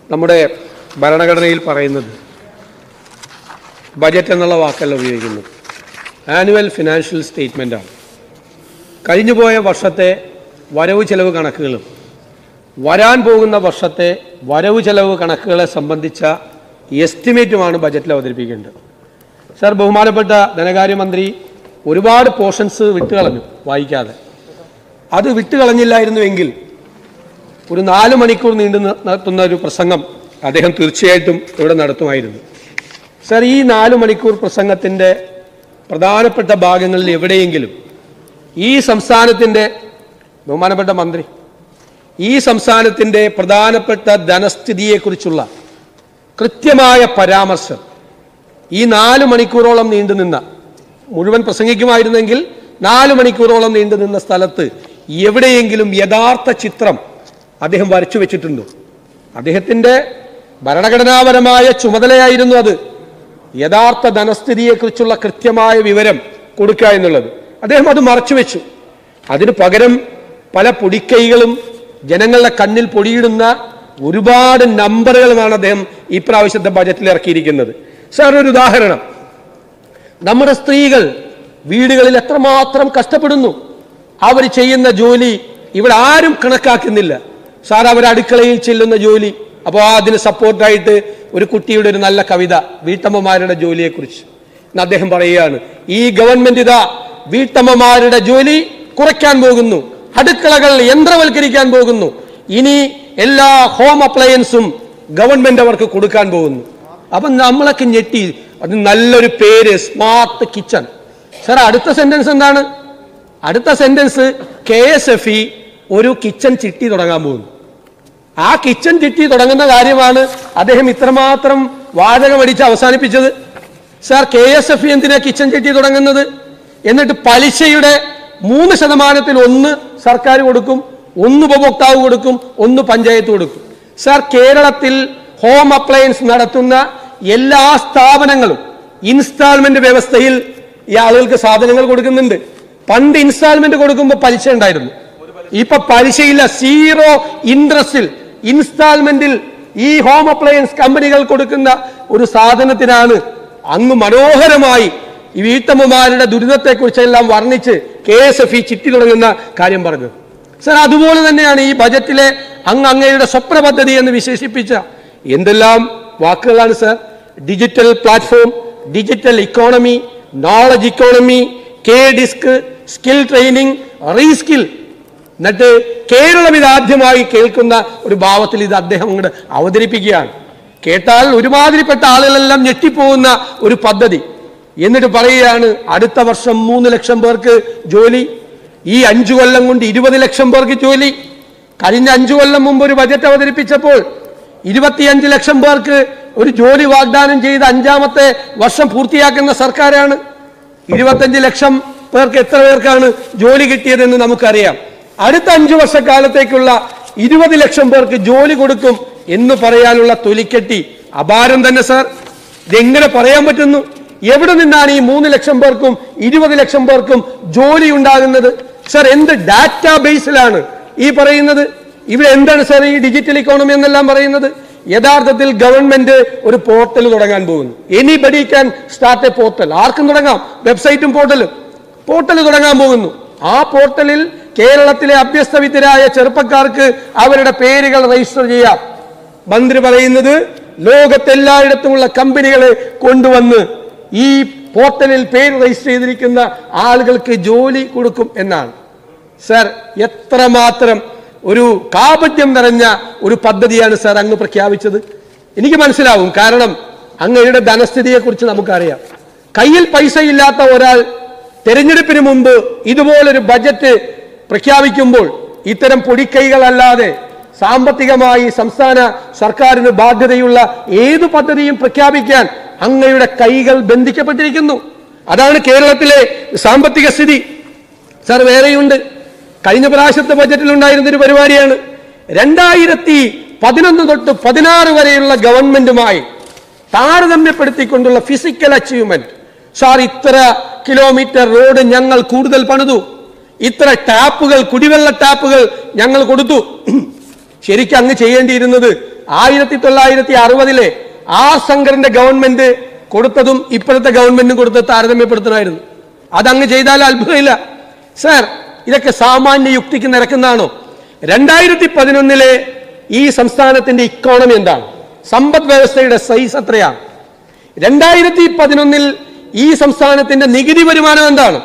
നമ്മുടെ ഭരണഘടനയിൽ പറയുന്നത് ബജറ്റ് എന്നുള്ള വാക്കല്ല ഉപയോഗിക്കുന്നത് ആനുവൽ ഫിനാൻഷ്യൽ സ്റ്റേറ്റ്മെൻറ്റാണ് കഴിഞ്ഞുപോയ വർഷത്തെ വരവ് ചെലവ് കണക്കുകളും വരാൻ പോകുന്ന വർഷത്തെ വരവ് ചെലവ് കണക്കുകളെ സംബന്ധിച്ച എസ്റ്റിമേറ്റുമാണ് ബജറ്റിൽ അവതരിപ്പിക്കേണ്ടത് സാർ ബഹുമാനപ്പെട്ട ധനകാര്യമന്ത്രി ഒരുപാട് പോർഷൻസ് വിട്ടുകളഞ്ഞു വായിക്കാതെ അത് വിട്ടുകളഞ്ഞില്ലായിരുന്നുവെങ്കിൽ ഒരു നാല് മണിക്കൂർ നീണ്ടു നി- നടത്തുന്ന ഒരു പ്രസംഗം അദ്ദേഹം തീർച്ചയായിട്ടും ഇവിടെ നടത്തുമായിരുന്നു സർ ഈ നാല് മണിക്കൂർ പ്രസംഗത്തിൻ്റെ പ്രധാനപ്പെട്ട ഭാഗങ്ങളിൽ എവിടെയെങ്കിലും ഈ സംസ്ഥാനത്തിൻ്റെ ബഹുമാനപ്പെട്ട മന്ത്രി ഈ സംസ്ഥാനത്തിൻ്റെ പ്രധാനപ്പെട്ട ധനസ്ഥിതിയെക്കുറിച്ചുള്ള കൃത്യമായ പരാമർശം ഈ നാല് മണിക്കൂറോളം നീണ്ടുനിന്ന മുഴുവൻ പ്രസംഗിക്കുമായിരുന്നെങ്കിൽ നാല് മണിക്കൂറോളം നീണ്ടുനിന്ന സ്ഥലത്ത് എവിടെയെങ്കിലും യഥാർത്ഥ ചിത്രം അദ്ദേഹം വരച്ചു വെച്ചിട്ടുണ്ടോ അദ്ദേഹത്തിൻ്റെ ഭരണഘടനാപരമായ ചുമതലയായിരുന്നു അത് യഥാർത്ഥ ധനസ്ഥിതിയെക്കുറിച്ചുള്ള കൃത്യമായ വിവരം കൊടുക്കുക എന്നുള്ളത് അദ്ദേഹം അത് മറച്ചു വെച്ചു അതിന് പകരം പല പൊടിക്കൈകളും ജനങ്ങളുടെ കണ്ണിൽ പൊടിയിടുന്ന ഒരുപാട് നമ്പറുകളുമാണ് അദ്ദേഹം ഈ പ്രാവശ്യത്തെ ബജറ്റിൽ ഇറക്കിയിരിക്കുന്നത് സാർ ഒരു ഉദാഹരണം നമ്മുടെ സ്ത്രീകൾ വീടുകളിൽ എത്രമാത്രം കഷ്ടപ്പെടുന്നു അവർ ചെയ്യുന്ന ജോലി ഇവിടെ ആരും കണക്കാക്കുന്നില്ല സാർ അവർ അടുക്കളയിൽ ചെല്ലുന്ന ജോലി അപ്പോൾ അതിന് സപ്പോർട്ടായിട്ട് ഒരു കുട്ടിയുടെ ഒരു നല്ല കവിത വീട്ടമ്മമാരുടെ ജോലിയെക്കുറിച്ച് എന്ന് അദ്ദേഹം പറയുകയാണ് ഈ ഗവൺമെന്റ് ഇതാ വീട്ടമ്മമാരുടെ ജോലി കുറയ്ക്കാൻ പോകുന്നു അടുക്കളകൾ യന്ത്രവൽക്കരിക്കാൻ പോകുന്നു ഇനി എല്ലാ ഹോം അപ്ലയൻസും ഗവൺമെന്റ് അവർക്ക് കൊടുക്കാൻ പോകുന്നു അപ്പം നമ്മളൊക്കെ ഞെട്ടി അത് നല്ലൊരു പേര് സ്മാർട്ട് കിച്ചൺ സാർ അടുത്ത സെന്റൻസ് എന്താണ് അടുത്ത sentence K S F E ഒരു കിച്ചൺ ചിട്ടി തുടങ്ങാൻ പോകുന്നു ആ കിച്ചൺ ചിട്ടി തുടങ്ങുന്ന കാര്യമാണ് അദ്ദേഹം ഇത്രമാത്രം വാചകമടിച്ച് അവസാനിപ്പിച്ചത് sir K S F E എന്തിനാ കിച്ചൺ ചിട്ടി തുടങ്ങുന്നത് എന്നിട്ട് പലിശയുടെ മൂന്ന് ശതമാനത്തിൽ ഒന്ന് സർക്കാർ കൊടുക്കും ഒന്ന് ഉപഭോക്താവ് കൊടുക്കും ഒന്ന് പഞ്ചായത്ത് കൊടുക്കും സാർ കേരളത്തിൽ ഹോം അപ്ലയൻസ് നടത്തുന്ന എല്ലാ സ്ഥാപനങ്ങളും ഇൻസ്റ്റാൾമെന്റ് വ്യവസ്ഥയിൽ ഈ ആളുകൾക്ക് സാധനങ്ങൾ കൊടുക്കുന്നുണ്ട് പണ്ട് ഇൻസ്റ്റാൾമെന്റ് കൊടുക്കുമ്പോൾ പലിശ ഉണ്ടായിരുന്നു ഇപ്പൊ പലിശയില്ല സീറോ ഇൻട്രസ്റ്റിൽ ഇൻസ്റ്റാൾമെന്റിൽ ഈ ഹോം അപ്ലയൻസ് കമ്പനികൾ കൊടുക്കുന്ന ഒരു സാധനത്തിനാണ് അങ്ങ് മനോഹരമായി ഈ വീട്ടമ്മമാരുടെ ദുരിതത്തെക്കുറിച്ചെല്ലാം വർണ്ണിച്ച് K S F E chitty തുടങ്ങുന്ന കാര്യം പറഞ്ഞു സർ അതുപോലെ തന്നെയാണ് ഈ ബജറ്റിലെ അങ്ങ് അങ്ങയുടെ സ്വപ്ന പദ്ധതി എന്ന് വിശേഷിപ്പിച്ച എന്തെല്ലാം വാക്കുകളാണ് sir digital platform digital economy knowledge economy K DISC skill training reskill എന്നിട്ട് കേരളം ഇതാദ്യമായി കേൾക്കുന്ന ഒരു ഭാവത്തിൽ ഇത് അദ്ദേഹം അങ്ങോട്ട് അവതരിപ്പിക്കുകയാണ് കേട്ടാൽ ഒരുമാതിരിപ്പെട്ട ആളുകളെല്ലാം ഞെട്ടിപ്പോകുന്ന ഒരു പദ്ധതി എന്നിട്ട് പറയുകയാണ് അടുത്ത വർഷം മൂന്ന് ലക്ഷം പേർക്ക് ജോലി ഈ അഞ്ചു കൊല്ലം കൊണ്ട് ഇരുപത് ലക്ഷം പേർക്ക് ജോലി കഴിഞ്ഞ അഞ്ചു കൊല്ലം മുമ്പ് ഒരു ബജറ്റ് അവതരിപ്പിച്ചപ്പോൾ ഇരുപത്തിയഞ്ച് ലക്ഷം പേർക്ക് ഒരു ജോലി വാഗ്ദാനം ചെയ്ത് അഞ്ചാമത്തെ വർഷം പൂർത്തിയാക്കുന്ന സർക്കാരാണ് ഇരുപത്തഞ്ച് ലക്ഷം പേർക്ക് എത്ര പേർക്കാണ് ജോലി കിട്ടിയതെന്ന് നമുക്കറിയാം അടുത്ത അഞ്ചു വർഷക്കാലത്തേക്കുള്ള ഇരുപത് ലക്ഷം പേർക്ക് ജോലി കൊടുക്കും എന്ന് പറയാനുള്ള തൊലിക്കെട്ടി അപാരം തന്നെ സാർ ഇതെങ്ങനെ പറയാൻ പറ്റുന്നു എവിടെ നിന്നാണ് ഈ മൂന്ന് ലക്ഷം പേർക്കും ഇരുപത് ലക്ഷം പേർക്കും ജോലി ഉണ്ടാകുന്നത് സാർ എന്ത് ഡാറ്റാ ബേസിലാണ് ഈ പറയുന്നത് ഇവിടെ എന്താണ് സാർ ഈ ഡിജിറ്റൽ ഇക്കോണമി എന്നെല്ലാം പറയുന്നത് യഥാർത്ഥത്തിൽ ഗവൺമെന്റ് ഒരു പോർട്ടൽ തുടങ്ങാൻ പോകുന്നു anybody can start a portal ആർക്കും തുടങ്ങാം വെബ്സൈറ്റും പോർട്ടലും പോർട്ടൽ തുടങ്ങാൻ പോകുന്നു ആ പോർട്ടലിൽ കേരളത്തിലെ അഭ്യസ്തവിദ്യരായ ചെറുപ്പക്കാർക്ക് അവരുടെ പേരുകൾ രജിസ്റ്റർ ചെയ്യാം മന്ത്രി പറയുന്നത് ലോകത്തെല്ലായിടത്തുമുള്ള കമ്പനികളെ കൊണ്ടുവന്ന് ഈ പോർട്ടലിൽ പേര് രജിസ്റ്റർ ചെയ്തിരിക്കുന്ന ആളുകൾക്ക് ജോലി കൊടുക്കും എന്നാണ് സർ എത്രമാത്രം ഒരു കാപട്യം നിറഞ്ഞ ഒരു പദ്ധതിയാണ് സർ അങ്ങ് പ്രഖ്യാപിച്ചത് എനിക്ക് മനസ്സിലാവും കാരണം അങ്ങയുടെ ധനസ്ഥിതിയെക്കുറിച്ച് നമുക്കറിയാം കയ്യിൽ പൈസ ഇല്ലാത്ത ഒരാൾ തെരഞ്ഞെടുപ്പിന് മുമ്പ് ഇതുപോലൊരു ബജറ്റ് പ്രഖ്യാപിക്കുമ്പോൾ ഇത്തരം പൊടിക്കൈകളല്ലാതെ സാമ്പത്തികമായി സംസ്ഥാന സർക്കാരിന് ബാധ്യതയുള്ള ഏതു പദ്ധതിയും പ്രഖ്യാപിക്കാൻ അങ്ങയുടെ കൈകൾ ബന്ധിക്കപ്പെട്ടിരിക്കുന്നു അതാണ് കേരളത്തിലെ സാമ്പത്തിക സ്ഥിതി സാർ വേറെയുണ്ട് കഴിഞ്ഞ പ്രാവശ്യത്തെ ബജറ്റിൽ ഉണ്ടായിരുന്ന ഒരു പരിപാടിയാണ് രണ്ടായിരത്തി പതിനൊന്ന് തൊട്ട് പതിനാറ് വരെയുള്ള ഗവൺമെന്റുമായി താരതമ്യപ്പെടുത്തിക്കൊണ്ടുള്ള ഫിസിക്കൽ അച്ചീവ്മെന്റ് സാർ ഇത്ര കിലോമീറ്റർ റോഡ് ഞങ്ങൾ കൂടുതൽ പണിതു ഇത്ര ടാപ്പുകൾ കുടിവെള്ള ടാപ്പുകൾ ഞങ്ങൾ കൊടുത്തു ശരിക്കും അങ്ങ് ചെയ്യേണ്ടിയിരുന്നത് ആയിരത്തി തൊള്ളായിരത്തി അറുപതിലെ ആർ ശങ്കറിന്റെ ഗവൺമെന്റ് കൊടുത്തതും ഇപ്പോഴത്തെ ഗവൺമെന്റും കൊടുത്തത് താരതമ്യപ്പെടുത്തണമായിരുന്നു അതങ്ങ് ചെയ്താൽ അത്ഭുതമില്ല സാർ ഇതൊക്കെ സാമാന്യ യുക്തിക്ക് നിരക്കുന്നതാണോ രണ്ടായിരത്തി പതിനൊന്നിലെ ഈ സംസ്ഥാനത്തിന്റെ ഇക്കോണമി എന്താണ് സമ്പദ് വ്യവസ്ഥയുടെ സൈസ് എത്രയാണ് രണ്ടായിരത്തി പതിനൊന്നിൽ ഈ സംസ്ഥാനത്തിന്റെ നികുതി വരുമാനം എന്താണ്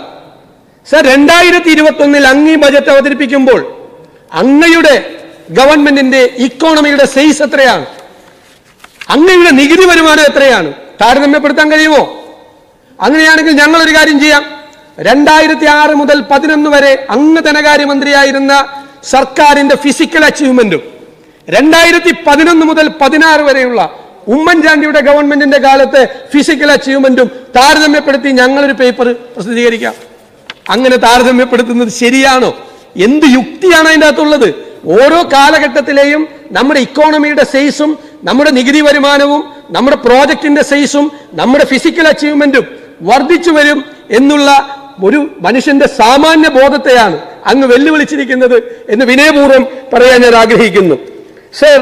സർ രണ്ടായിരത്തി ഇരുപത്തി ഒന്നിൽ അങ്ങ് ഈ ബജറ്റ് അവതരിപ്പിക്കുമ്പോൾ അങ്ങയുടെ ഗവൺമെന്റിന്റെ ഇക്കോണമിയുടെ സൈസ് എത്രയാണ് അങ്ങയുടെ നികുതി വരുമാനം എത്രയാണ് താരതമ്യപ്പെടുത്താൻ കഴിയുമോ അങ്ങനെയാണെങ്കിൽ ഞങ്ങൾ ഒരു കാര്യം ചെയ്യാം രണ്ടായിരത്തി ആറ് മുതൽ പതിനൊന്ന് വരെ അങ്ങ് ധനകാര്യമന്ത്രിയായിരുന്ന സർക്കാരിന്റെ ഫിസിക്കൽ അച്ചീവ്മെന്റും രണ്ടായിരത്തി പതിനൊന്ന് മുതൽ പതിനാറ് വരെയുള്ള ഉമ്മൻചാണ്ടിയുടെ ഗവൺമെന്റിന്റെ കാലത്തെ ഫിസിക്കൽ അച്ചീവ്മെന്റും താരതമ്യപ്പെടുത്തി ഞങ്ങളൊരു പേപ്പർ പ്രസിദ്ധീകരിക്കാം അങ്ങനെ താരതമ്യപ്പെടുത്തുന്നത് ശരിയാണോ എന്ത് യുക്തിയാണ് അതിൻ്റെ അകത്തുള്ളത് ഓരോ കാലഘട്ടത്തിലെയും നമ്മുടെ ഇക്കോണമിയുടെ സൈസും നമ്മുടെ നികുതി വരുമാനവും നമ്മുടെ പ്രോജക്റ്റിന്റെ സൈസും നമ്മുടെ ഫിസിക്കൽ അച്ചീവ്മെന്റും വർദ്ധിച്ചു വരും എന്നുള്ള ഒരു മനുഷ്യന്റെ സാമാന്യ ബോധത്തെയാണ് അങ്ങ് വെല്ലുവിളിച്ചിരിക്കുന്നത് എന്ന് വിനയപൂർവ്വം പറയാൻ ഞാൻ ആഗ്രഹിക്കുന്നു സർ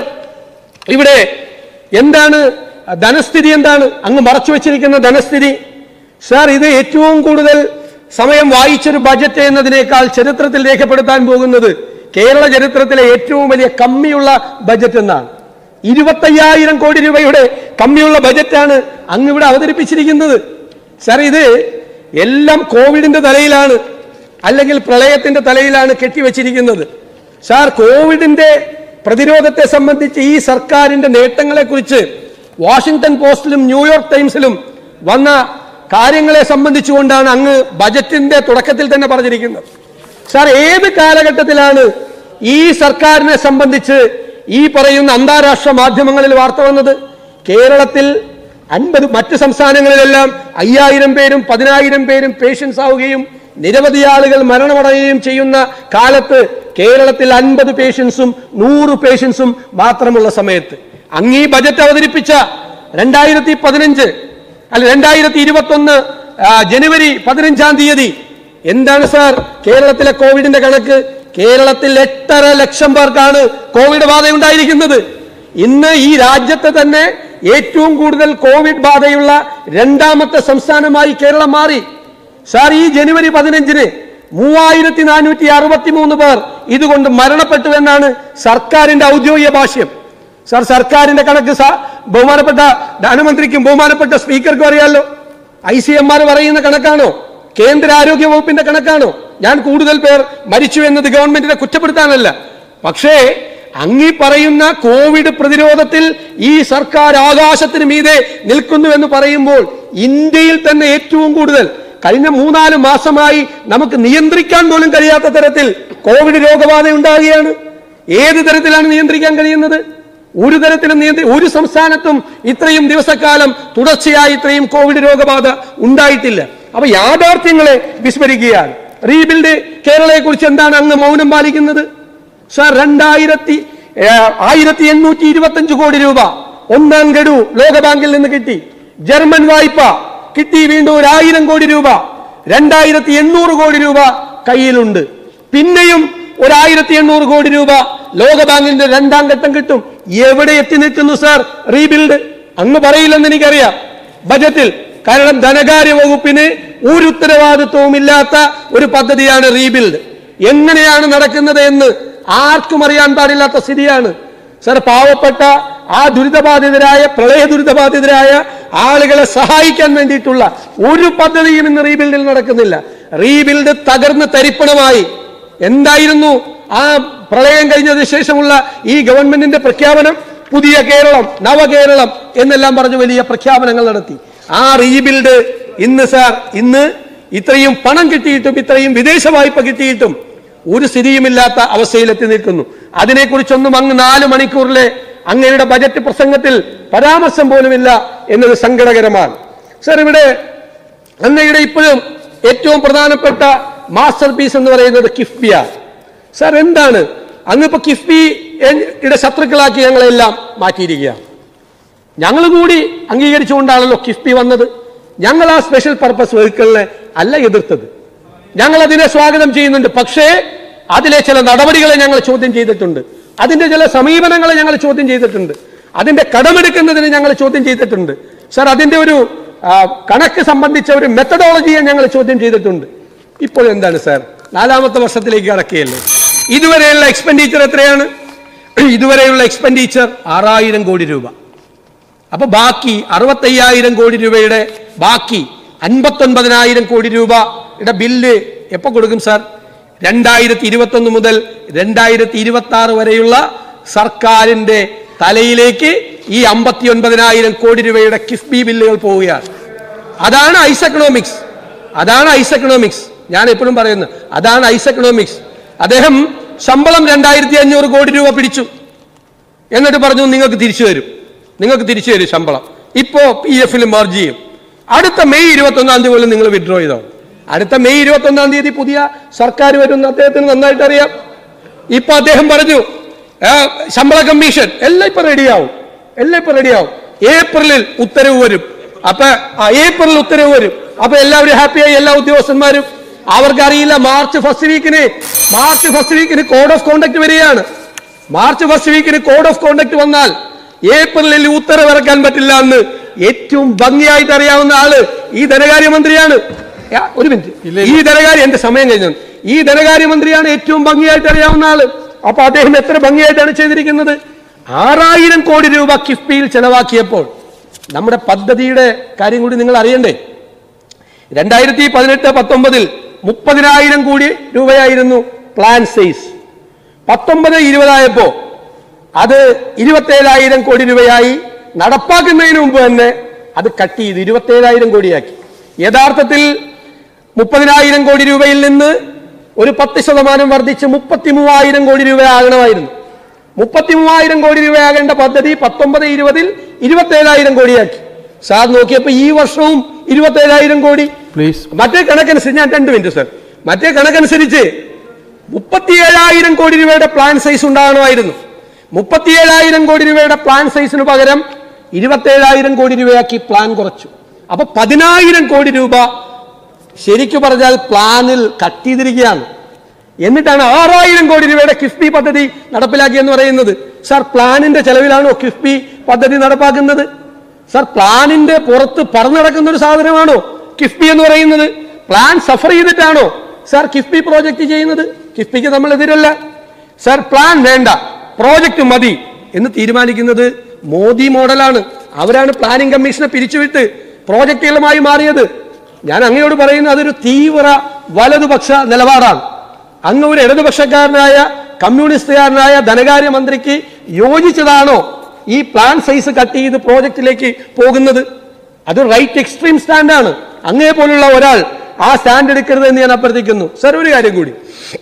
ഇവിടെ എന്താണ് ധനസ്ഥിതി എന്താണ് അങ്ങ് മറച്ചു വെച്ചിരിക്കുന്ന ധനസ്ഥിതി സാർ ഇത് ഏറ്റവും കൂടുതൽ സമയം വായിച്ചൊരു ബജറ്റ് എന്നതിനേക്കാൾ ചരിത്രത്തിൽ രേഖപ്പെടുത്താൻ പോകുന്നത് കേരള ചരിത്രത്തിലെ ഏറ്റവും വലിയ കമ്മിയുള്ള ബജറ്റ് എന്നാണ് ഇരുപത്തയ്യായിരം കോടി രൂപയുടെ കമ്മിയുള്ള ബജറ്റാണ് അങ്ങ് ഇവിടെ അവതരിപ്പിച്ചിരിക്കുന്നത് സാർ ഇത് എല്ലാം കോവിഡിന്റെ തലയിലാണ് അല്ലെങ്കിൽ പ്രളയത്തിന്റെ തലയിലാണ് കെട്ടിവെച്ചിരിക്കുന്നത് സാർ കോവിഡിന്റെ പ്രതിരോധത്തെ സംബന്ധിച്ച് ഈ സർക്കാരിന്റെ നേട്ടങ്ങളെക്കുറിച്ച് വാഷിംഗ്ടൺ പോസ്റ്റിലും ന്യൂയോർക്ക് ടൈംസിലും വന്ന കാര്യങ്ങളെ സംബന്ധിച്ചുകൊണ്ടാണ് അങ്ങ് ബജറ്റിന്റെ തുടക്കത്തിൽ തന്നെ പറഞ്ഞിരിക്കുന്നത് സാർ ഏത് കാലഘട്ടത്തിലാണ് ഈ സർക്കാരിനെ സംബന്ധിച്ച് ഈ പറയുന്ന അന്താരാഷ്ട്ര മാധ്യമങ്ങളിൽ വാർത്ത വന്നത് കേരളത്തിൽ അൻപത് മറ്റ് സംസ്ഥാനങ്ങളിലെല്ലാം അയ്യായിരം പേരും പതിനായിരം പേരും പേഷ്യൻസ് ആവുകയും നിരവധി ആളുകൾ മരണമടയുകയും ചെയ്യുന്ന കാലത്ത് കേരളത്തിൽ അൻപത് പേഷ്യൻസും നൂറ് പേഷ്യൻസും മാത്രമുള്ള സമയത്ത് അങ്ങീ ബജറ്റ് അവതരിപ്പിച്ച രണ്ടായിരത്തി പതിനഞ്ച് അല്ല രണ്ടായിരത്തി ഇരുപത്തി ഒന്ന് ജനുവരി പതിനഞ്ചാം തീയതി എന്താണ് സാർ കേരളത്തിലെ കോവിഡിന്റെ കണക്ക് കേരളത്തിൽ എട്ടര ലക്ഷം പേർക്കാണ് കോവിഡ് ബാധ ഉണ്ടായിരിക്കുന്നത് ഇന്ന് ഈ രാജ്യത്തെ തന്നെ ഏറ്റവും കൂടുതൽ കോവിഡ് ബാധയുള്ള രണ്ടാമത്തെ സംസ്ഥാനമായി കേരളം മാറി സാർ ഈ ജനുവരി പതിനഞ്ചിന് മൂവായിരത്തി നാനൂറ്റി അറുപത്തി മൂന്ന് പേർ ഇതുകൊണ്ട് മരണപ്പെട്ടു എന്നാണ് സർക്കാരിന്റെ ഔദ്യോഗിക ഭാഷ്യം സാർ സർക്കാരിന്റെ കണക്ക് സാ ബഹുമാനപ്പെട്ട ധനമന്ത്രിക്കും ബഹുമാനപ്പെട്ട സ്പീക്കർക്കും അറിയാലോ ഐ സി എം ആർ പറയുന്ന കണക്കാണോ കേന്ദ്ര ആരോഗ്യ വകുപ്പിന്റെ കണക്കാണോ ഞാൻ കൂടുതൽ പേർ മരിച്ചു എന്നത് ഗവൺമെന്റിനെ കുറ്റപ്പെടുത്താനല്ല പക്ഷേ അങ്ങീ പറയുന്ന കോവിഡ് പ്രതിരോധത്തിൽ ഈ സർക്കാർ ആകാശത്തിന് മീതെ നിൽക്കുന്നു എന്ന് പറയുമ്പോൾ ഇന്ത്യയിൽ തന്നെ ഏറ്റവും കൂടുതൽ കഴിഞ്ഞ മൂന്നാല് മാസമായി നമുക്ക് നിയന്ത്രിക്കാൻ പോലും കഴിയാത്ത തരത്തിൽ കോവിഡ് രോഗബാധ ഉണ്ടാകുകയാണ് ഏത് തരത്തിലാണ് നിയന്ത്രിക്കാൻ കഴിയുന്നത് ഒരു തരത്തിലും നിയന്ത്രി ഒരു സംസ്ഥാനത്തും ഇത്രയും ദിവസക്കാലം തുടർച്ചയായി ഇത്രയും കോവിഡ് രോഗബാധ ഉണ്ടായിട്ടില്ല അപ്പൊ യാഥാർത്ഥ്യങ്ങളെ വിസ്മരിക്കുകയാണ് റീബിൽഡ് കേരളയെ കുറിച്ച് എന്താണ് അങ്ങ് മൗനം പാലിക്കുന്നത് സാർ രണ്ടായിരത്തി ആയിരത്തി എണ്ണൂറ്റി ഇരുപത്തി അഞ്ച് കോടി രൂപ ഒന്നാം ഗഡു ലോകബാങ്കിൽ നിന്ന് കിട്ടി ജർമ്മൻ വായ്പ കിട്ടി വീണ്ടും ഒരു ആയിരം കോടി രൂപ രണ്ടായിരത്തി എണ്ണൂറ് കോടി രൂപ കയ്യിലുണ്ട് പിന്നെയും ഒരു ആയിരത്തി എണ്ണൂറ് കോടി രൂപ ലോകബാങ്കിന്റെ രണ്ടാം ഘട്ടം കിട്ടും എവിടെ എത്തി നിൽക്കുന്നു സാർ റീബിൽഡ് അങ്ങ് പറയില്ലെന്ന് എനിക്കറിയാം ബജറ്റിൽ കാരണം ധനകാര്യ വകുപ്പിന് ഒരു ഉത്തരവാദിത്വവും ഇല്ലാത്ത ഒരു പദ്ധതിയാണ് റീബിൽഡ് എങ്ങനെയാണ് നടക്കുന്നത് എന്ന് ആർക്കും അറിയാൻ പാടില്ലാത്ത സ്ഥിതിയാണ് സർ പാവപ്പെട്ട ആ ദുരിതബാധിതരായ പ്രളയ ദുരിതബാധിതരായ ആളുകളെ സഹായിക്കാൻ വേണ്ടിയിട്ടുള്ള ഒരു പദ്ധതിയും ഇന്ന് റീബിൽഡിൽ നടക്കുന്നില്ല റീബിൽഡ് തകർന്ന് തരിപ്പണമായി എന്തായിരുന്നു ആ പ്രളയം കഴിഞ്ഞതിന് ശേഷമുള്ള ഈ ഗവൺമെന്റിന്റെ പ്രഖ്യാപനം പുതിയ കേരളം നവകേരളം എന്നെല്ലാം പറഞ്ഞ് വലിയ പ്രഖ്യാപനങ്ങൾ നടത്തി ആ റീബിൽഡ് ഇന്ന് സാർ ഇന്ന് ഇത്രയും പണം കിട്ടിയിട്ടും ഇത്രയും വിദേശ വായ്പ കിട്ടിയിട്ടും ഒരു സ്ഥിതിയുമില്ലാത്ത അവസ്ഥയിലെത്തി നിൽക്കുന്നു അതിനെക്കുറിച്ചൊന്നും അങ്ങ് നാല് മണിക്കൂറിലെ അങ്ങയുടെ ബജറ്റ് പ്രസംഗത്തിൽ പരാമർശം പോലുമില്ല എന്നത് സങ്കടകരമാണ് സർ ഇവിടെ അങ്ങയുടെ ഇപ്പോഴും ഏറ്റവും പ്രധാനപ്പെട്ട മാസ്റ്റർ പീസ് എന്ന് പറയുന്നത് കിഫ്ബിയ സാർ എന്താണ് അങ്ങിപ്പോ കിഫ്ബിയുടെ ശത്രുക്കളാക്കി ഞങ്ങളെല്ലാം മാറ്റിയിരിക്കുകയാണ് ഞങ്ങൾ കൂടി അംഗീകരിച്ചുകൊണ്ടാണല്ലോ കിഫ്ബി വന്നത് ഞങ്ങൾ ആ സ്പെഷ്യൽ പർപ്പസ് വെഹിക്കിളിനെ അല്ല എതിർത്തത് ഞങ്ങൾ അതിനെ സ്വാഗതം ചെയ്യുന്നുണ്ട് പക്ഷേ അതിലെ ചില നടപടികളെ ഞങ്ങൾ ചോദ്യം ചെയ്തിട്ടുണ്ട് അതിന്റെ ചില സമീപനങ്ങളെ ഞങ്ങൾ ചോദ്യം ചെയ്തിട്ടുണ്ട് അതിന്റെ കടമെടുക്കുന്നതിന് ഞങ്ങൾ ചോദ്യം ചെയ്തിട്ടുണ്ട് സർ അതിന്റെ ഒരു ആ, കണക്ക് സംബന്ധിച്ച ഒരു മെത്തഡോളജിയെ ഞങ്ങൾ ചോദ്യം ചെയ്തിട്ടുണ്ട് ഇപ്പോൾ എന്താണ് സാർ നാലാമത്തെ വർഷത്തിലേക്ക് കടക്കുകയല്ലേ ഇതുവരെയുള്ള എക്സ്പെൻഡിച്ചർ എത്രയാണ് ഇതുവരെയുള്ള എക്സ്പെൻഡിച്ചർ ആറായിരം കോടി രൂപ അപ്പൊ ബാക്കി അറുപത്തയ്യായിരം കോടി രൂപയുടെ ബാക്കി അൻപത്തൊൻപതിനായിരം കോടി രൂപയുടെ ബില്ല് എപ്പോ കൊടുക്കും സാർ രണ്ടായിരത്തി ഇരുപത്തി ഒന്ന് മുതൽ രണ്ടായിരത്തി ഇരുപത്തി ആറ് വരെയുള്ള സർക്കാരിന്റെ തലയിലേക്ക് ഈ അമ്പത്തി ഒൻപതിനായിരം കോടി രൂപയുടെ കിഫ്ബി ബില്ലുകൾ പോവുകയാണ് അതാണ് ഐസ് എക്കണോമിക്സ് അതാണ് ഐസ് എക്കണോമിക്സ് ഞാൻ എപ്പോഴും പറയുന്നത് അതാണ് ഐസ് എക്കണോമിക്സ് അദ്ദേഹം ശമ്പളം രണ്ടായിരത്തി അഞ്ഞൂറ് കോടി രൂപ പിടിച്ചു എന്നിട്ട് പറഞ്ഞു നിങ്ങൾക്ക് തിരിച്ചു തരും നിങ്ങൾക്ക് തിരിച്ചു തരും ശമ്പളം ഇപ്പോ പി എഫിൽ മർജ് ചെയ്യും അടുത്ത മെയ് ഇരുപത്തി ഒന്നാം തീയതി പോലും നിങ്ങൾ വിഡ്രോ ചെയ്തോ അടുത്ത മെയ് ഇരുപത്തി ഒന്നാം തീയതി പുതിയ സർക്കാർ വരുന്ന അദ്ദേഹത്തിന് നന്നായിട്ട് അറിയാം ഇപ്പൊ അദ്ദേഹം പറഞ്ഞു ആ, ശമ്പള കമ്മീഷൻ എല്ലാം ഇപ്പൊ റെഡിയാവും എല്ലാം ഇപ്പൊ റെഡിയാവും ഏപ്രിലിൽ ഉത്തരവ് വരും അപ്പൊ ആ, ഏപ്രിലിൽ ഉത്തരവ് വരും അപ്പൊ എല്ലാവരും ഹാപ്പിയായി എല്ലാ ഉദ്യോഗസ്ഥന്മാരും അവർക്കറിയില്ല മാർച്ച് ഫസ്റ്റ് വീക്കിന് മാർച്ച് ഫസ്റ്റ് വീക്കിന് കോഡ് ഓഫ് കോണ്ടക്ട് വരികയാണ് മാർച്ച് ഫസ്റ്റ് വീക്കിന് കോഡ് ഓഫ് കോണ്ടക്ട് വന്നാൽ ഏപ്രിലിൽ ഉത്തരവ് ഇറക്കാൻ പറ്റില്ല എന്ന് ഏറ്റവും ഭംഗിയായിട്ട് അറിയാവുന്ന ആള് ഈ ധനകാര്യമന്ത്രിയാണ് യാ, ഒരു മിനിറ്റ് ഈ ധനകാര്യ എന്റെ സമയം കഴിഞ്ഞു ഈ ധനകാര്യമന്ത്രിയാണ് ഏറ്റവും ഭംഗിയായിട്ട് അറിയാവുന്ന ആള് അപ്പൊ അദ്ദേഹം എത്ര ഭംഗിയായിട്ടാണ് ചെയ്തിരിക്കുന്നത് ആറായിരം കോടി രൂപ കിഫ്ബിയിൽ ചെലവാക്കിയപ്പോൾ നമ്മുടെ പദ്ധതിയുടെ കാര്യം കൂടി നിങ്ങൾ അറിയണ്ടേ രണ്ടായിരത്തി പതിനെട്ട് പത്തൊമ്പതിൽ മുപ്പതിനായിരം കോടി രൂപയായിരുന്നു പ്ലാൻ സൈസ് പത്തൊമ്പത് ഇരുപതായപ്പോ അത് ഇരുപത്തേഴായിരം കോടി രൂപയായി നടപ്പാക്കുന്നതിന് മുമ്പ് തന്നെ അത് കട്ട് ചെയ്ത് ഇരുപത്തേഴായിരം കോടിയാക്കി യഥാർത്ഥത്തിൽ മുപ്പതിനായിരം കോടി രൂപയിൽ നിന്ന് ഒരു പത്ത് ശതമാനം വർദ്ധിച്ച് മുപ്പത്തി മൂവായിരം കോടി രൂപയാകണമായിരുന്നു മുപ്പത്തി മൂവായിരം കോടി രൂപയാകേണ്ട പദ്ധതി പത്തൊമ്പത് ഇരുപതിൽ ഇരുപത്തേഴായിരം കോടിയാക്കി സാർ നോക്കിയപ്പോ ഈ വർഷവും ഇരുപത്തേഴായിരം കോടി പ്ലീസ് മറ്റേ കണക്കനുസരിച്ച് ഞാൻ രണ്ട് മിനിറ്റ് സർ മറ്റേ കണക്കനുസരിച്ച് മുപ്പത്തിയേഴായിരം കോടി രൂപയുടെ പ്ലാൻ സൈസ് ഉണ്ടാകണമായിരുന്നു മുപ്പത്തിയേഴായിരം കോടി രൂപയുടെ പ്ലാൻ സൈസിന് പകരം ഇരുപത്തേഴായിരം കോടി രൂപയാക്കി പ്ലാൻ കുറച്ചു അപ്പൊ പതിനായിരം കോടി രൂപ ശരിക്കു പറഞ്ഞാൽ പ്ലാനിൽ കട്ട് ചെയ്തിരിക്കുകയാണ് എന്നിട്ടാണ് ആറായിരം കോടി രൂപയുടെ കിഫ്ബി പദ്ധതി നടപ്പിലാക്കിയെന്ന് പറയുന്നത് സാർ പ്ലാനിന്റെ ചെലവിലാണോ കിഫ്ബി പദ്ധതി നടപ്പാക്കുന്നത് സാർ പ്ലാനിന്റെ പുറത്ത് പറന്നടക്കുന്ന ഒരു സാധനമാണോ കിഫ്ബി എന്ന് പറയുന്നത് പ്ലാൻ സഫർ ചെയ്തിട്ടാണോ സാർ കിഫ്ബി പ്രോജക്റ്റ് ചെയ്യുന്നത് കിഫ്ബിക്ക് നമ്മൾ എതിരല്ല സാർ പ്ലാൻ വേണ്ട പ്രോജക്റ്റ് മതി എന്ന് തീരുമാനിക്കുന്നത് മോദി മോഡലാണ് അവരാണ് പ്ലാനിംഗ് കമ്മീഷനെ പിരിച്ചുവിട്ട് പ്രോജക്റ്റുകളുമായി മാറിയത് ഞാൻ അങ്ങയോട് പറയുന്നത് അതൊരു തീവ്ര വലതുപക്ഷ നിലപാടാണ് അങ്ങ് ഒരു ഇടതുപക്ഷക്കാരനായ കമ്മ്യൂണിസ്റ്റുകാരനായ ധനകാര്യമന്ത്രിക്ക് യോജിച്ചതാണോ ഈ പ്ലാൻ സൈസ് കട്ട് ചെയ്ത് പ്രോജക്റ്റിലേക്ക് പോകുന്നത് അത് റൈറ്റ് എക്സ്ട്രീം സ്റ്റാൻഡാണ് അങ്ങേ പോലുള്ള ഒരാൾ ആ സ്റ്റാൻഡ് എടുക്കരുത് എന്ന് ഞാൻ അഭ്യർത്ഥിക്കുന്നു സർ ഒരു കാര്യം കൂടി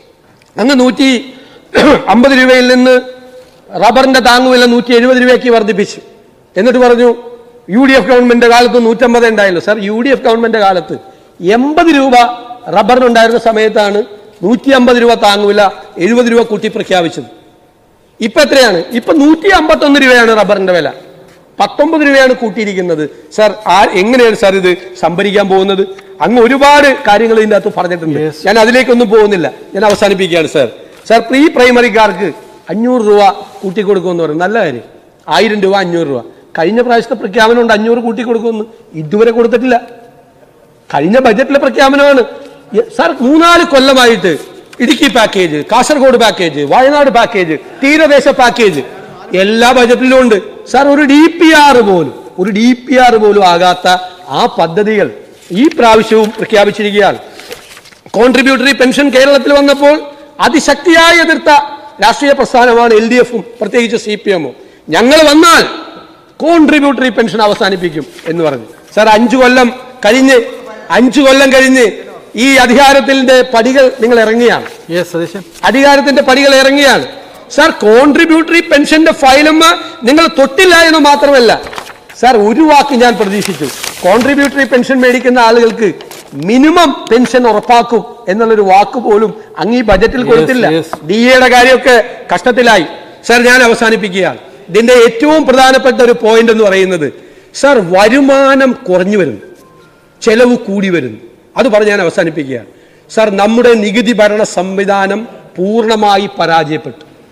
അങ്ങ് നൂറ്റി അമ്പത് രൂപയിൽ നിന്ന് റബ്ബറിന്റെ താങ്ങുവില നൂറ്റി എഴുപത് രൂപയ്ക്ക് വർദ്ധിപ്പിച്ചു എന്നിട്ട് പറഞ്ഞു യു ഡി എഫ് ഗവൺമെന്റ് കാലത്ത് നൂറ്റമ്പത് ഉണ്ടായല്ലോ sir U D F government കാലത്ത് എൺപത് രൂപ റബ്ബറിനുണ്ടായിരുന്ന സമയത്താണ് നൂറ്റി അമ്പത് രൂപ താങ്ങുവില എഴുപത് രൂപ കൂട്ടി പ്രഖ്യാപിച്ചത് ഇപ്പൊ എത്രയാണ് ഇപ്പൊ നൂറ്റി അമ്പത്തൊന്ന് രൂപയാണ് റബ്ബറിന്റെ വില പത്തൊമ്പത് രൂപയാണ് കൂട്ടിയിരിക്കുന്നത് സാർ ആ എങ്ങനെയാണ് സാർ ഇത് സംഭരിക്കാൻ പോകുന്നത് അങ്ങ് ഒരുപാട് കാര്യങ്ങൾ ഇതിന്റെ അകത്ത് പറഞ്ഞിട്ടുണ്ട് Yes. ഞാൻ അതിലേക്കൊന്നും പോകുന്നില്ല ഞാൻ അവസാനിപ്പിക്കുകയാണ് സാർ സാർ പ്രീ പ്രൈമറിക്കാർക്ക് അഞ്ഞൂറ് രൂപ കൂട്ടിക്കൊടുക്കുമെന്ന് പറയും നല്ല കാര്യം ആയിരം രൂപ അഞ്ഞൂറ് രൂപ കഴിഞ്ഞ പ്രാവശ്യത്തെ പ്രഖ്യാപനം ഉണ്ട് അഞ്ഞൂറ് കൂട്ടിക്കൊടുക്കുമെന്ന് ഇതുവരെ കൊടുത്തിട്ടില്ല കഴിഞ്ഞ ബജറ്റിലെ പ്രഖ്യാപനമാണ് യ- സാർ മൂന്നാല് കൊല്ലമായിട്ട് Idukki package Kasaragod package Wayanad package തീരദേശ പാക്കേജ് എല്ലാ ബജറ്റിലും ഉണ്ട് സാർ ഒരു ഡി പി ആർ പോലും ഒരു ഡി പി ആർ പോലും ആകാത്ത ആ പദ്ധതികൾ ഈ പ്രാവശ്യവും പ്രഖ്യാപിച്ചിരിക്കുകയാണ് കോൺട്രിബ്യൂട്ടറി പെൻഷൻ കേരളത്തിൽ വന്നപ്പോൾ അതിശക്തിയായി എതിർത്ത രാഷ്ട്രീയ പ്രസ്ഥാനമാണ് എൽ ഡി എഫും പ്രത്യേകിച്ച് സി പി എമ്മും ഞങ്ങൾ വന്നാൽ കോൺട്രിബ്യൂട്ടറി പെൻഷൻ അവസാനിപ്പിക്കും എന്ന് പറഞ്ഞു സാർ അഞ്ചു കൊല്ലം കഴിഞ്ഞ് അഞ്ചു കൊല്ലം കഴിഞ്ഞ് ഈ അധികാരത്തിന്റെ പടികൾ നിങ്ങൾ ഇറങ്ങിയാണ് യെസ് സതീശൻ അധികാരത്തിന്റെ പടികൾ ഇറങ്ങിയാണ് സാർ കോൺട്രിബ്യൂട്ടറി പെൻഷന്റെ ഫയലുമ്മ നിങ്ങൾ തൊട്ടില്ല എന്ന് മാത്രമല്ല സാർ ഒരു വാക്ക് ഞാൻ പ്രതീക്ഷിച്ചു കോൺട്രിബ്യൂട്ടറി പെൻഷൻ മേടിക്കുന്ന ആളുകൾക്ക് മിനിമം പെൻഷൻ ഉറപ്പാക്കും എന്നുള്ളൊരു വാക്ക് പോലും അങ്ങ് ഈ ബജറ്റിൽ കൊടുത്തില്ല yes. ഡി എയുടെ കാര്യമൊക്കെ കഷ്ടത്തിലായി സാർ ഞാൻ അവസാനിപ്പിക്കുകയാണ് ഇതിന്റെ ഏറ്റവും പ്രധാനപ്പെട്ട ഒരു പോയിന്റ് എന്ന് പറയുന്നത് സാർ വരുമാനം കുറഞ്ഞു വരുന്നു ചെലവ് കൂടി വരുന്നു അത് പറഞ്ഞ് ഞാൻ അവസാനിപ്പിക്കുകയാണ് സാർ നമ്മുടെ നികുതി ഭരണ സംവിധാനം പൂർണ്ണമായി പരാജയപ്പെട്ടു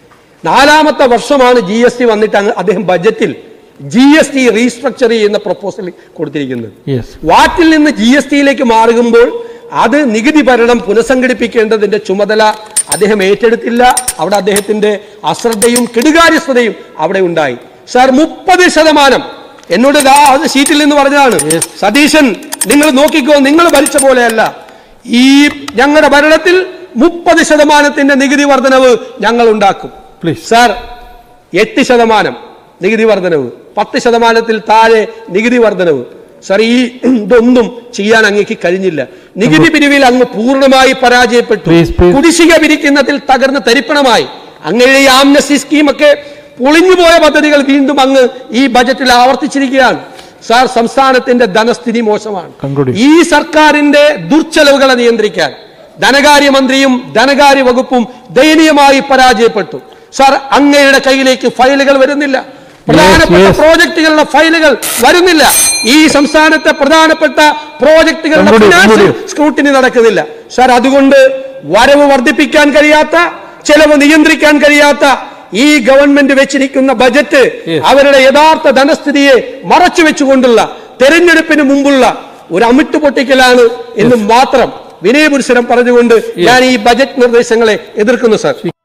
നാലാമത്തെ വർഷമാണ് ജി എസ് ടി വന്നിട്ട് അങ്ങ് അദ്ദേഹം ബജറ്റിൽ ജി എസ് ടി റീസ്ട്രക്ചർ ചെയ്യുന്ന പ്രപ്പോസൽ കൊടുത്തിരിക്കുന്നത് യെസ് വാറ്റിൽ നിന്ന് ജി എസ് ടിയിലേക്ക് മാറുമ്പോൾ അത് നികുതി ഭരണം പുനഃസംഘടിപ്പിക്കേണ്ടതിന്റെ ചുമതല അദ്ദേഹം ഏറ്റെടുത്തില്ല അവിടെ അദ്ദേഹത്തിന്റെ അശ്രദ്ധയും കെടുകാര്യസ്ഥതയും അവിടെ ഉണ്ടായി സാർ മുപ്പത് ശതമാനം എന്നോട് ദാ അത് സീറ്റിൽ നിന്ന് പറഞ്ഞതാണ് സതീശൻ നിങ്ങൾ നോക്കിക്കോ നിങ്ങൾ ഭരിച്ച പോലെയല്ല ഈ ഞങ്ങളുടെ ഭരണത്തിൽ മുപ്പത് ശതമാനത്തിന്റെ നികുതി വർധനവ് ഞങ്ങൾ ഉണ്ടാക്കും Please. സാർ എട്ട് ശതമാനം നികുതി വർധനവ് പത്ത് ശതമാനത്തിൽ താഴെ നികുതി വർധനവ് സാർ ഈ ഇതൊന്നും ചെയ്യാൻ അങ്ങേക്ക് കഴിഞ്ഞില്ല നികുതി പിരിവിൽ അങ്ങ് പൂർണ്ണമായി പരാജയപ്പെട്ടു Please, please. കുടിശ്ശിക പിരിക്കുന്നതിൽ തകർന്ന് തരിപ്പണമായി അങ്ങയുടെ ഈ ആംനസ്റ്റി സ്കീമൊക്കെ പൊളിഞ്ഞുപോയ പദ്ധതികൾ വീണ്ടും അങ്ങ് ഈ ബജറ്റിൽ ആവർത്തിച്ചിരിക്കുകയാണ് സാർ സംസ്ഥാനത്തിന്റെ ധനസ്ഥിതി മോശമാണ് Conclude. ഈ സർക്കാരിന്റെ ദുർച്ചെലവുകളെ നിയന്ത്രിക്കാൻ ധനകാര്യമന്ത്രിയും ധനകാര്യ വകുപ്പും ദയനീയമായി പരാജയപ്പെട്ടു സാർ അങ്ങയുടെ കയ്യിലേക്ക് ഫയലുകൾ വരുന്നില്ല പ്രധാനപ്പെട്ട yes. പ്രോജക്റ്റുകളുടെ ഫയലുകൾ വരുന്നില്ല ഈ സംസ്ഥാനത്തെ പ്രധാനപ്പെട്ട പ്രോജക്റ്റുകളുടെ Conclude, ഫിനാൻഷ്യൽ conclude. സ്ക്രൂട്ടിനി നടക്കുന്നില്ല സാർ അതുകൊണ്ട് വരവ് വർദ്ധിപ്പിക്കാൻ കഴിയാത്ത ചെലവ് നിയന്ത്രിക്കാൻ കഴിയാത്ത ഈ ഗവൺമെന്റ് വെച്ചിരിക്കുന്ന ബജറ്റ് Yes. അവരുടെ യഥാർത്ഥ ധനസ്ഥിതിയെ മറച്ചു വെച്ചുകൊണ്ടുള്ള തെരഞ്ഞെടുപ്പിന് മുമ്പുള്ള ഒരു അമിട്ട് പൊട്ടിക്കലാണ് എന്ന് മാത്രം വിനയപുരുഷനം പറഞ്ഞുകൊണ്ട് ഞാൻ ഈ ബജറ്റ് നിർദ്ദേശങ്ങളെ എതിർക്കുന്നു സാർ